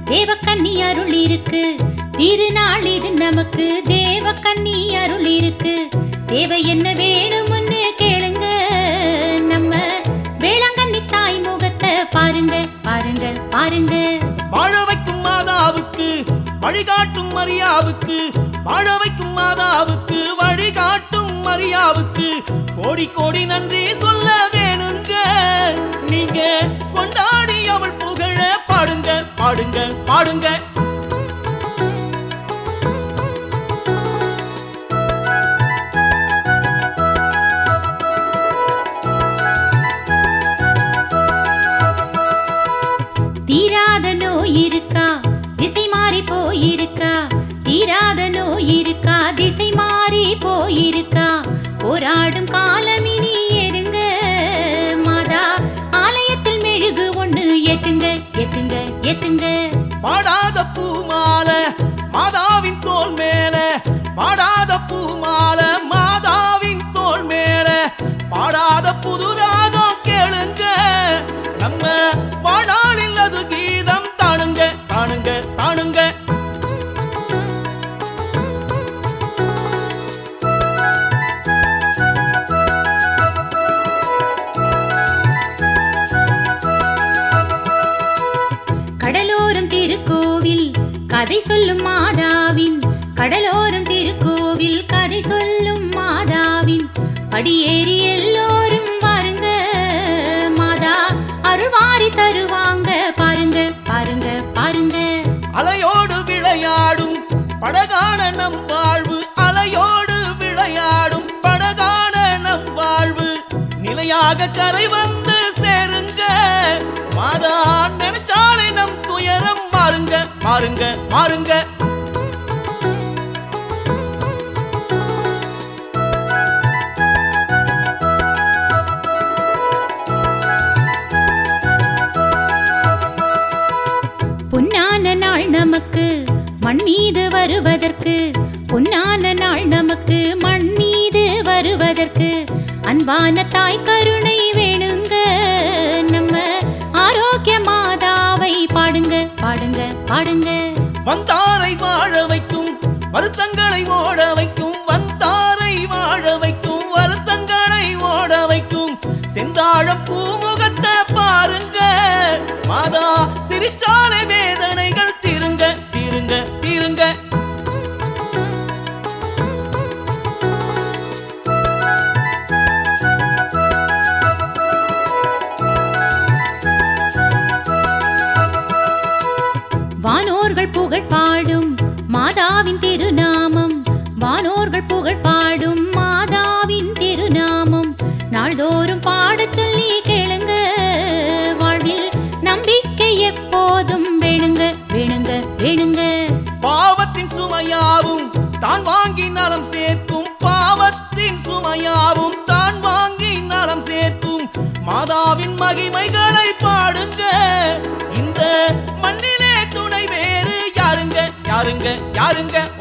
தேவக்கன்னி அருள் இருக்கு திருநாள் இது நமக்கு தேவக்கன்னி அருள் இருக்கு தேவை என்ன வேணும்னு கேளுங்க நம்ம வேளாங்கண்ணி தாய் முகத்தை பாருங்க பாருங்க பாருங்க வாழ வைக்கும் மாதாவுக்கு வழிகாட்டும் மரியாவுக்கு வாழ வைக்கும் மாதாவுக்கு வழிகாட்டும் மரியாவுக்கு கோடி கோடி நன்றி சொல்ல வேணுங்க நீங்க கொண்டாடி அவள் புகழ பாடுங்க பாடுங்க பாடுங்க தீராத நோய் இருக்கா திசை மாறி போயிருக்கா தீராத நோய் இருக்கா திசை மாறி போயிருக்கா போராடும் காலமினி எருங்க மாதா ஆலயத்தில் மெழுகு ஒண்ணு ஏத்துங்க ஏத்துங்க ஏத்துங்க பாடாத பூமால மாதாவின் தோல் மேல பாடாத பூமால மாதாவின் தோல் மேல பாடாத புது ராகம் கேளுங்க நம்ம பாடாளில் அது கீதம் தானுங்க தானுங்க தானுங்க கடலோரம் திருக்கோவில் கதை சொல்லும் மாதாவின் கடலோரம் திருக்கோவில் கதை சொல்லும் மாதாவின் படியேறி எல்லோரும் வாருங்க மாதா அருள்வாரி தருவாங்க பாருங்க பாருங்க பாருங்க அலையோடு விளையாடும் படகான நம் வாழ்வு அலையோடு விளையாடும் படகான நம் வாழ்வு நிலையாக கரை வந்து சேருங்க மாதா நினைச்சாலே நம் துயரம் மாறுங்க மாறுங்க மாறுங்க பொன்னான நாள் நமக்கு மண் மீது வருவதற்கு பொன்னான நாள் நமக்கு மண் மீது வருவதற்கு அன்பான தாய் கருணை வேணுங்க நம்ம ஆரோக்கிய மாதாவை பாடுங்க பாடுங்க பாடுங்க வந்தாரை வாழ வைக்கும் வருத்தங்களை ஓட வைக்கும் வந்தாரை வாழ வைக்கும் வருத்தங்களை ஓட வைக்கும் செந்தாழம் பூமுகத்தை பாருங்க மாதா சிரிச்சாலை வேதனைகள் தீருங்க தீருங்க தீருங்க வானோர்கள் புகழ் பாடும் மாதாவின் திருநாமம் வானோர்கள் புகழ் பாடும் மாதாவின் திருநாமம் நாள்தோறும் பாடச் சொல்லி கேளுங்க வாழ்வில் நம்பிக்கை எப்போதும் வேணுங்க வேணுங்க வேணுங்க பாவத்தின் சுமையாவும் தான் வாங்கி நலம் சேர்க்கும் பாவத்தின் சுமையாவும் தான் வாங்கி நலம் சேர்க்கும் மாதாவின் மகிமைகளை பாடுங்க இந்த மண்ணிலே துணை வேறு யாருங்க யாருங்க யாருங்க